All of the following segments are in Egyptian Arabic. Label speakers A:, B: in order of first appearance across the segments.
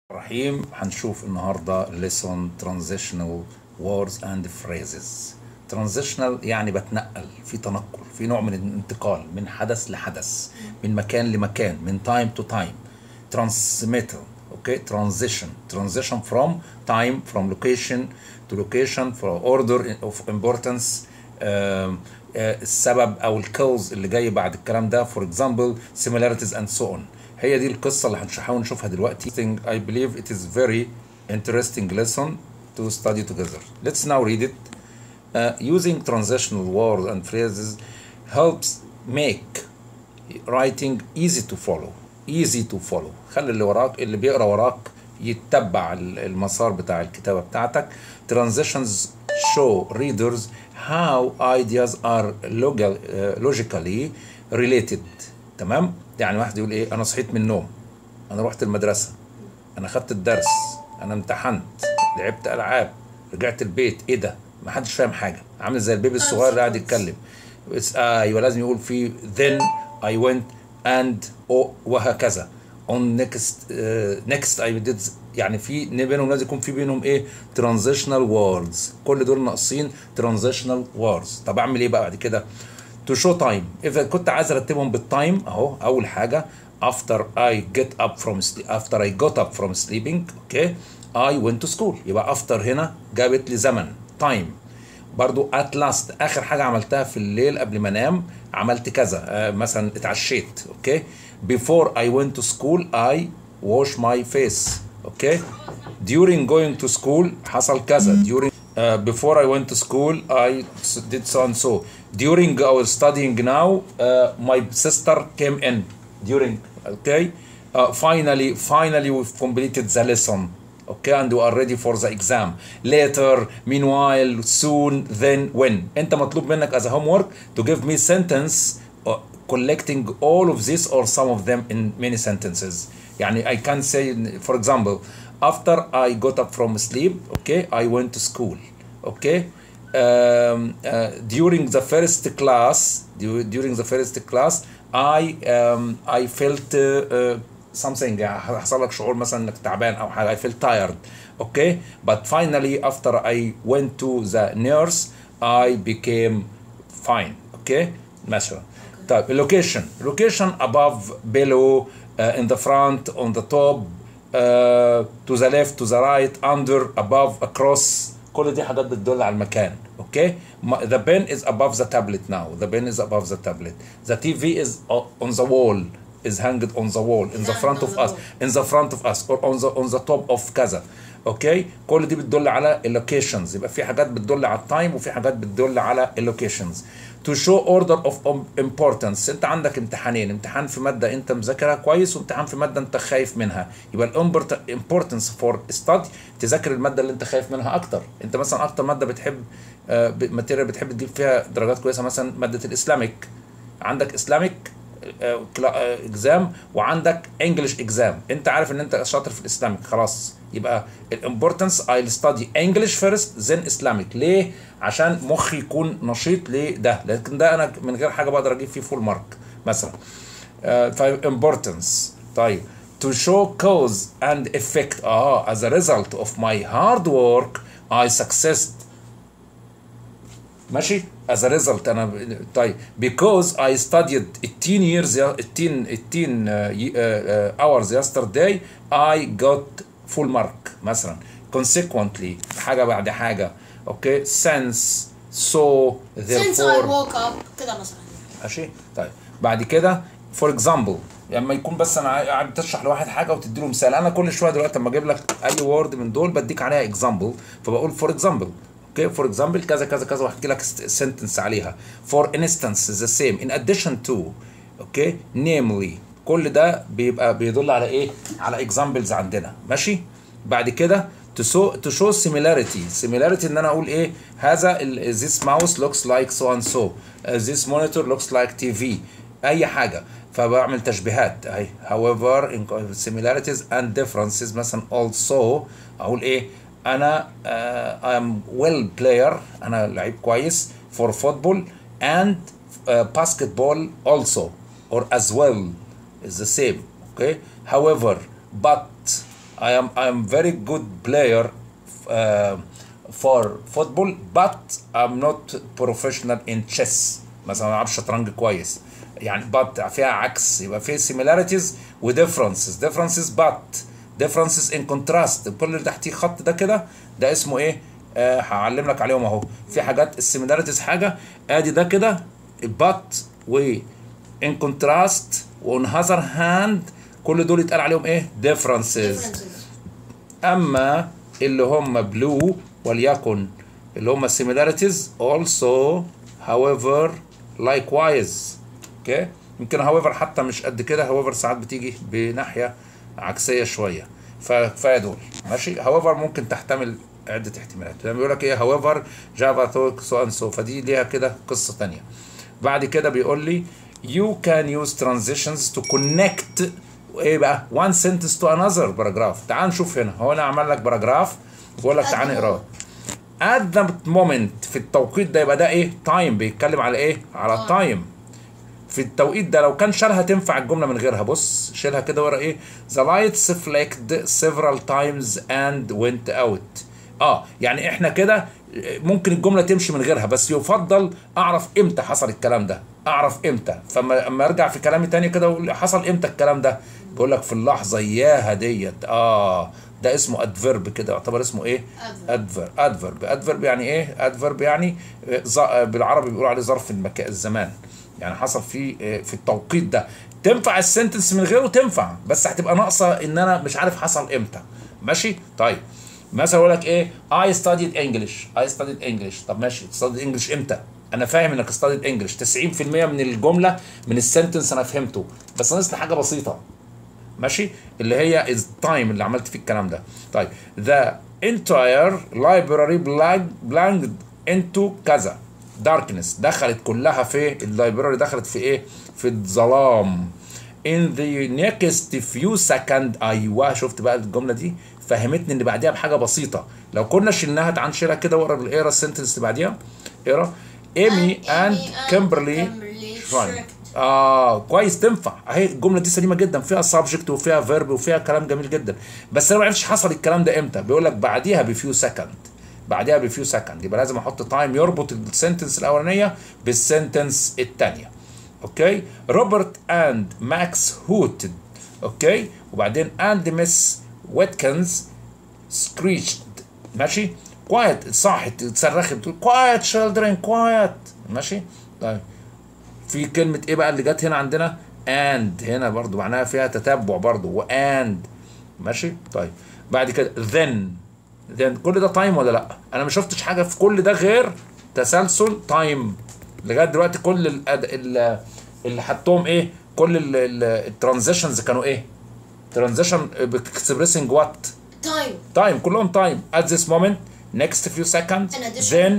A: الرحيم هنشوف النهارده lesson transitional words and phrases transitional يعني بتنقل في تنقل في نوع من الانتقال من حدث لحدث من مكان لمكان من time to time transmittal okay transition transition from time from location to location for order of importance um, uh, السبب او الكوز اللي جاي بعد الكلام ده for example similarities and so on هي دي القصه اللي هنحاول نشوفها دلوقتي I believe it is very interesting lesson to study together let's now read it uh, using transitional words and phrases helps make writing easy to follow easy to follow خلي اللي وراك اللي بيقرا وراك يتبع المسار بتاع الكتابه بتاعتك transitions show readers how ideas are logal, uh, logically related تمام يعني واحد يقول ايه انا صحيت من النوم انا رحت المدرسه انا خدت الدرس انا امتحنت لعبت العاب رجعت البيت ايه ده ما حدش فاهم حاجه عامل زي البيبي الصغير اللي قاعد يتكلم آه ايوه لازم يقول في then I went and oh, وهكذا on next uh, next I did يعني في بينهم لازم يكون في بينهم ايه transitional words كل دول ناقصين transitional words طب اعمل ايه بقى بعد كده to show time اذا كنت عايز ارتبهم بالتايم اهو اول حاجه after I get up from sleep after I got up from sleeping okay I went to school يبقى after هنا جابت لي زمن time برضو at last اخر حاجه عملتها في الليل قبل ما انام عملت كذا آه مثلا اتعشيت اوكي okay. before I went to school I wash my face اوكي okay. during going to school حصل كذا during Uh, before I went to school, I did so and so. During our studying now, uh, my sister came in. During, okay. Uh, finally, finally, we've completed the lesson. Okay, and we are ready for the exam. Later, meanwhile, soon, then, when. أنت مطلوب منك as a homework to give me sentence uh, collecting all of this or some of them in many sentences. يعني I can say, for example, after I got up from sleep, okay, I went to school, okay. Um, uh, during the first class, during the first class, I um, I felt uh, uh, something حصل لك شعور مثلا انك تعبان او حاجه I felt tired, okay. But finally, after I went to the nurse, I became fine, okay. مثلا. طيب location, location above, below, uh, in the front, on the top, uh, to the left to the right under above across كل دي حاجات بتدل على المكان اوكي the pen is above the tablet now the pen is above the tablet the TV is on the wall is hanged on the wall in the front of us in the front of us or on the on the top of كذا اوكي كل دي بتدل على اللوكيشنز يبقى في حاجات بتدل على التايم وفي حاجات بتدل على اللوكيشنز to show order of importance انت عندك امتحانين امتحان في ماده انت مذاكرها كويس وامتحان في ماده انت خايف منها يبقى الامبورتنس فور ستادي تذاكر الماده اللي انت خايف منها اكتر انت مثلا اكتر ماده بتحب ماتيريال بتحب تجيب فيها درجات كويسه مثلا ماده الاسلاميك عندك اسلاميك اكزام وعندك انجلش اكزام انت عارف ان انت شاطر في الاسلاميك خلاص يبقى الامبورتنس اي ستادي انجلش فيرست ذن اسلاميك ليه عشان مخي يكون نشيط لده لكن ده انا من غير حاجه بقدر اجيب فيه فول مارك مثلا طيب امبورتنس طيب to show cause and effect اه as a result of my hard work I successed ماشي as a result انا طيب because I studied 18 years 18 18 hours yesterday I got full mark مثلا consequently حاجه بعد حاجه اوكي since so therefore
B: since I woke up كده مثلا
A: ماشي طيب بعد كده فور اكزامبل لما يكون بس انا قاعد تشرح لواحد حاجه وتدي له مثال انا كل شويه دلوقتي لما اجيب لك اي وورد من دول بديك عليها اكزامبل فبقول فور اكزامبل اوكي فور اكزامبل كذا كذا كذا واحكي لك سنتنس عليها فور انستنس ذا سيم ان اديشن تو اوكي نيملي كل ده بيبقى بيدل على ايه على اكزامبلز عندنا ماشي بعد كده to show to show similarity similarity ان انا اقول ايه هذا this mouse looks like so and so uh, this monitor looks like TV اي حاجه فبعمل تشبيهات اهي however in similarities and differences مثلا also اقول ايه انا uh, I'm well player انا لعيب كويس for football and uh, basketball also or as well is the same okay however but I am I am very good player uh, for football but I'm not professional in chess مثلا ما بلعبش شطرنج كويس يعني but فيها عكس يبقى في similarities و differences differences but differences in contrast كل اللي تحتيه خط ده كده ده اسمه ايه آه هعلم لك عليهم اهو في حاجات السيميلاريتيز حاجه ادي ده كده but و in contrast و on other hand كل دول يتقال عليهم ايه differences
B: differences
A: اما اللي هم بلو وليكن اللي هم similarities also however likewise اوكي يمكن however حتى مش قد كده however ساعات بتيجي بناحيه عكسيه شويه فكفايه دول ماشي however ممكن تحتمل عده احتمالات لما بيقول لك ايه however جافا توك سو اند سو فدي ليها كده قصه تانية بعد كده بيقول لي you can use transitions to connect ايه بقى one sentence to another paragraph تعال نشوف هنا هو انا عمل لك باراجراف بقول لك تعال نقراه at the moment في التوقيت ده يبقى ده ايه time بيتكلم على ايه على
B: آه.
A: التايم في التوقيت ده لو كان شالها تنفع الجمله من غيرها بص شيلها كده ورا ايه the lights flicked several times and went out اه يعني احنا كده ممكن الجمله تمشي من غيرها بس يفضل اعرف امتى حصل الكلام ده اعرف امتى فما اما ارجع في كلامي تاني كده اقول حصل امتى الكلام ده بقول لك في اللحظه اياها ديت اه ده اسمه ادفيرب كده يعتبر اسمه ايه
B: Adverb.
A: ادفيرب ادفيرب ادفيرب يعني ايه ادفيرب يعني آه، ظ- آه، بالعربي بيقولوا عليه ظرف المكان الزمان يعني حصل في آه، في التوقيت ده تنفع السنتنس من غيره تنفع بس هتبقى ناقصه ان انا مش عارف حصل امتى ماشي طيب مثلا اقول لك ايه I studied English I studied English طب ماشي studied English امتى انا فاهم انك studied English 90% من الجمله من السنتنس انا فهمته بس ناقصني حاجه بسيطه ماشي اللي هي التايم اللي عملت فيه الكلام ده طيب the entire library blank blanked into كذا darkness دخلت كلها في اللايبراري دخلت في ايه في الظلام in the next few second ايوه شفت بقى الجمله دي فهمتني ان بعديها بحاجه بسيطه لو كنا شلناها تعال نشيلها كده واقرا اقرا السنتنس اللي بعديها اقرا ايمي
B: And Amy
A: اند
B: and
A: كيمبرلي
B: Kimberly
A: شراين
B: shrieked.
A: اه كويس تنفع اهي الجمله دي سليمه جدا فيها سبجكت وفيها فيرب وفيها كلام جميل جدا بس انا ما عرفتش حصل الكلام ده امتى بيقول لك بعديها بفيو سكند بعدها بفيو سكند يبقى لازم احط تايم يربط السنتنس الاولانيه بالسنتنس الثانيه اوكي روبرت اند ماكس هوتد اوكي وبعدين اند مس ويتكنز سكريتشد ماشي كوايت صاحت صرخت بتقول كوايت children كوايت ماشي طيب في كلمة ايه بقى اللي جت هنا عندنا and هنا برضو معناها فيها تتبع برضو و and ماشي طيب بعد كده then then كل ده تايم ولا لا انا ما شفتش حاجة في كل ده غير تسلسل تايم لغاية دلوقتي كل ال ال اللي حطهم ايه كل الترانزيشنز كانوا ايه ترانزيشن اكسبريسنج وات
B: time
A: time كلهم time at this moment next few seconds
B: In addition.
A: then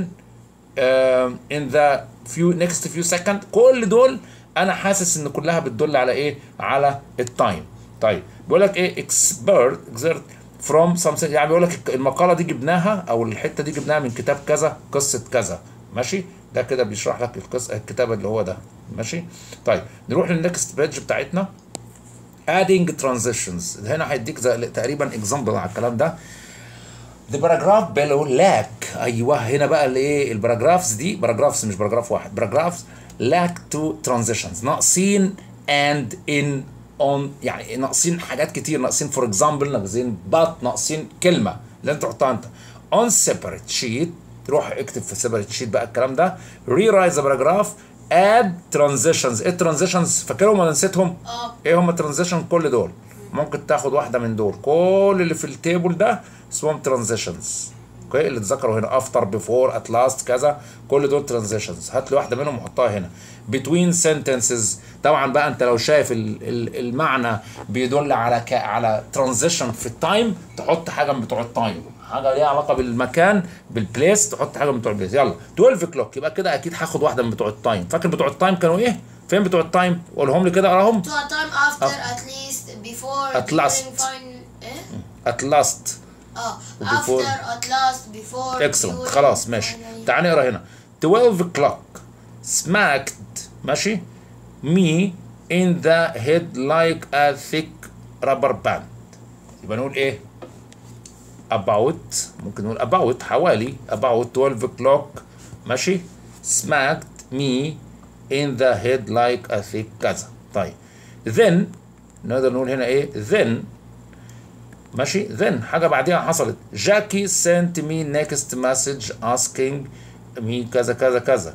A: um, in the few next few second كل دول انا حاسس ان كلها بتدل على ايه على التايم طيب بيقول لك ايه expert exert from something يعني بيقول لك المقاله دي جبناها او الحته دي جبناها من كتاب كذا قصه كذا ماشي ده كده بيشرح لك القصه الكتاب اللي هو ده ماشي طيب نروح للنكست بيج بتاعتنا adding transitions هنا هيديك زي- تقريبا اكزامبل على الكلام ده The paragraph below lack ايوه هنا بقى الايه الباراجرافز دي باراجرافز مش باراجراف واحد باراجرافز lack to transitions ناقصين and in on يعني ناقصين حاجات كتير ناقصين for example ناقصين but ناقصين كلمه لازم تحطها انت on separate sheet روح اكتب في separate sheet بقى الكلام ده rewrite the paragraph add transitions ايه transitions فاكرهم ولا نسيتهم؟
B: اه
A: ايه هم ترانزيشن كل دول ممكن تاخد واحده من دول كل اللي في التيبل ده اسمهم ترانزيشنز اوكي اللي اتذكروا هنا افتر بيفور ات لاست كذا كل دول ترانزيشنز هات لي واحده منهم وحطها هنا between sentences طبعا بقى انت لو شايف ال- ال- المعنى بيدل على ك... على ترانزيشن في التايم تحط حاجه من بتوع التايم حاجه ليها علاقه بالمكان بالبليس تحط حاجه من بتوع البليس يلا 12 كلوك يبقى كده اكيد هاخد واحده من بتوع التايم فاكر بتوع التايم كانوا ايه فين بتوع التايم قولهم لي كده اقراهم
B: to a time after at least before
A: At
B: during,
A: last.
B: fine ايه
A: at last
B: اه
A: Before.
B: after at last before
A: excellent
B: during,
A: خلاص ماشي
B: finally.
A: تعال نقرا هنا 12 o'clock smacked ماشي me in the head like a thick rubber band يبقى نقول ايه about ممكن نقول about حوالي about 12 o'clock ماشي smacked me in the head like I think كذا طيب then نقدر نقول هنا ايه then ماشي then حاجة بعديها حصلت جاكي sent me next message asking me كذا كذا كذا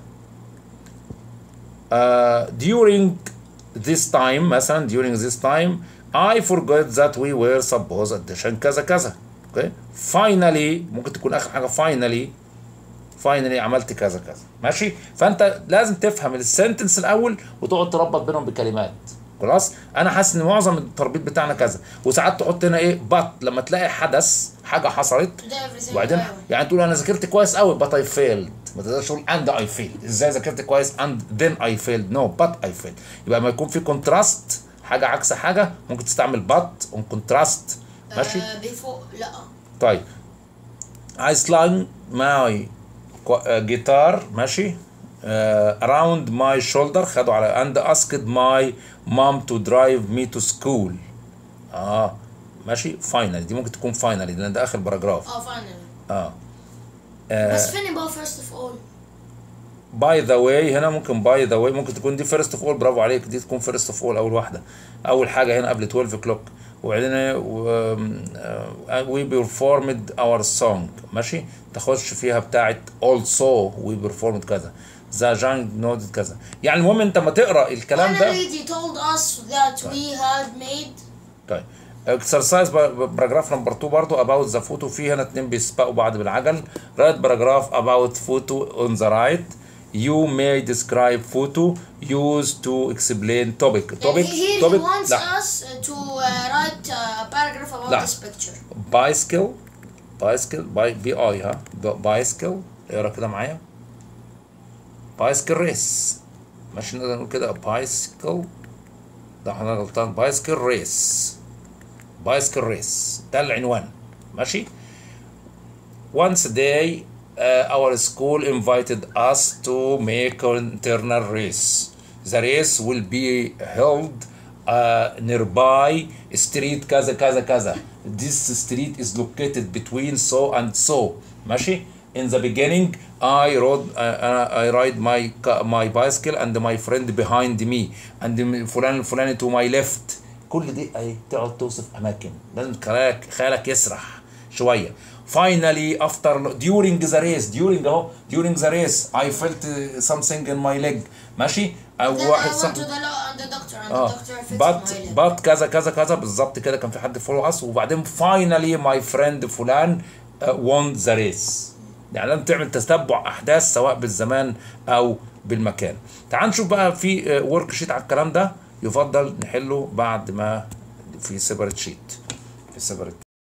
A: uh, during this time مثلا during this time I forgot that we were supposed عشان كذا كذا اوكي finally ممكن تكون اخر حاجه finally finally عملت كذا كذا ماشي فانت لازم تفهم السنتنس الاول وتقعد تربط بينهم بكلمات خلاص انا حاسس ان معظم التربيط بتاعنا كذا وساعات تحط هنا ايه but لما تلاقي حدث حاجه حصلت
B: To do everything
A: وبعدين
B: well.
A: يعني تقول انا ذاكرت كويس قوي but I failed ما تقدرش تقول and I failed ازاي ذاكرت كويس and then I failed no but I failed يبقى لما يكون في كونتراست حاجه عكس حاجه ممكن تستعمل but on contrast ماشي
B: Uh, before لا
A: طيب I slung my جيتار ماشي uh, around my shoulder خدوا على and asked my mom to drive me to school اه ماشي فاينل دي ممكن تكون فاينل لان ده اخر باراجراف
B: اه finally
A: اه
B: بس فين بقى first of all
A: باي ذا واي هنا ممكن باي ذا واي ممكن تكون دي فيرست اوف اول برافو عليك دي تكون فيرست اوف اول اول واحده اول حاجه هنا قبل 12 كلوك وبعدين وي بيرفورمد اور سونج ماشي تخش فيها بتاعت also وي بيرفورمد كذا ذا جانج نود كذا يعني المهم انت ما تقرا الكلام ده
B: finally they told us that we had made
A: طيب اكسرسايز باراجراف نمبر 2 برضو اباوت ذا فوتو في هنا اتنين بيسبقوا بعض بالعجل رايت باراجراف اباوت فوتو اون ذا رايت You may describe photo used to explain topic. Topic,
B: he, he
A: topic.
B: wants
A: لا.
B: us to uh, write a paragraph about
A: لا.
B: this picture
A: bicycle bicycle باي بي اي ها bicycle اقرا كده معايا bicycle race ماشي نقدر نقول كده bicycle ده احنا غلطان bicycle race bicycle race ده العنوان ماشي once a day uh, our school invited us to make an internal race the race will be held uh, nearby street كذا كذا كذا this street is located between so and so ماشي in the beginning I rode uh, I ride my ca- my bicycle and my friend behind me and فلان الفلاني to my left كل دي اهي تقعد توصف اماكن لازم خيالك خيالك يسرح شويه finally after during the race during اهو during the race I felt uh, something in my leg ماشي او
B: then
A: واحد
B: I went
A: صاحبي
B: to the, lo- and the doctor and
A: اه
B: the doctor fixed
A: but
B: my leg
A: but كذا كذا كذا بالظبط كده كان في حد فولو اس وبعدين فاينلي ماي فريند فلان وون ذا ريس يعني لازم تعمل تتبع احداث سواء بالزمان او بالمكان تعال نشوف بقى في ورك شيت على الكلام ده يفضل نحله بعد ما في سيبريت شيت في سيبريت